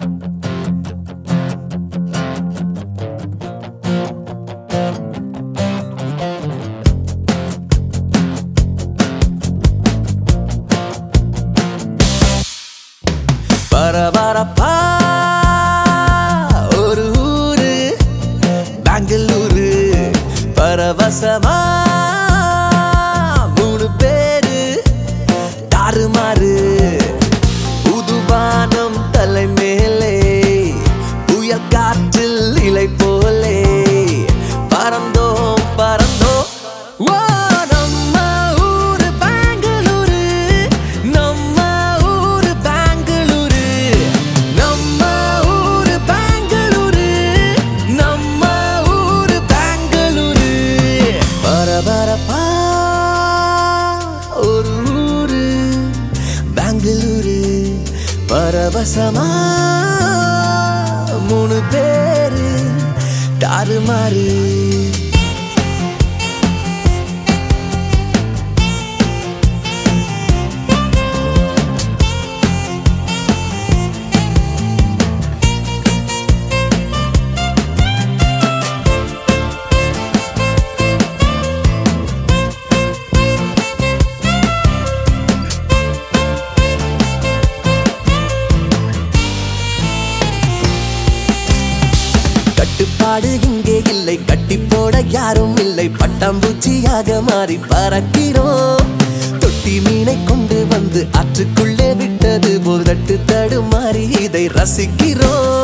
பரபரப்பா ஒரு ஊரு பெங்களூரு பரவசமா மூணு பேரு தாறுமாறு புதுவானம் தலை மேலே புயல் காற்றில் இலை போலே பறந்தோம் பறந்தோம் ஓ நம்ம ஊரு பெங்களூரு நம்ம ஊரு பெங்களூரு நம்ம ஊரு பெங்களூரு நம்ம ஊரு பெங்களூரு பரபரப்பா ஒரு ஊரு பெங்களூரு பரவசமா மூணு பேரு தாறுமாறு கட்டுப்பாடு இங்கே இல்லை கட்டி போட யாரும் இல்லை பட்டாம்பூச்சியாக மாறி பறக்கிறோம் தொட்டி மீனை கொண்டு வந்து ஆற்றுக்குள்ளே விட்டது போல் தட்டு தடுமாறி இதை ரசிக்கிறோம்